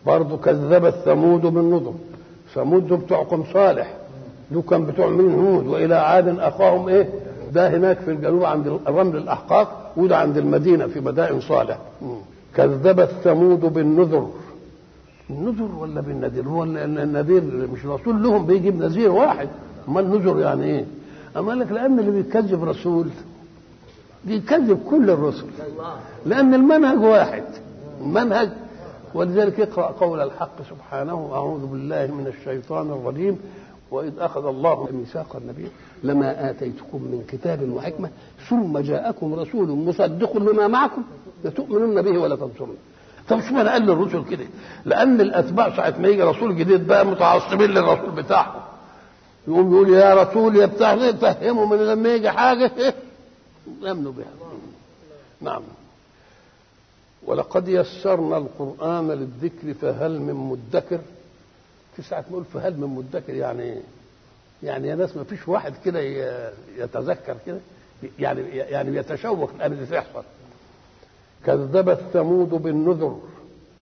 برضه كذبت ثمود بالنذر ثمود دول بتوع قوم صالح دول كان بتوع مين هود والى عاد اخاهم ايه ده هناك في الجنوب عند الرمل الاحقاق وده عند المدينه في مدائن صالح كذبت ثمود بالنذر النذر ولا بالنذير هو النذير مش رسول لهم بيجيب نذير واحد اما النذر يعني ايه اما لك لان اللي بيكذب رسول بيكذب كل الرسل لان المنهج واحد المنهج ولذلك اقرا قول الحق سبحانه اعوذ بالله من الشيطان الرجيم واذ اخذ الله ميثاق النبي لما اتيتكم من كتاب وحكمه ثم جاءكم رسول مصدق لما معكم لتؤمنن به ولا تنصرون طب شو انا قال للرسل كده لان الاتباع ساعه ما يجي رسول جديد بقى متعصبين للرسول بتاعهم يقوم يقول يا رسول يا بتاع فهموا من لما يجي حاجه يامنوا بها نعم ولقد يسرنا القرآن للذكر فهل من مدكر في ساعة نقول فهل من مدكر يعني ايه؟ يعني يا ناس ما فيش واحد كده يتذكر كده يعني يعني يتشوق الآن اللي تحصل كذبت ثمود بالنذر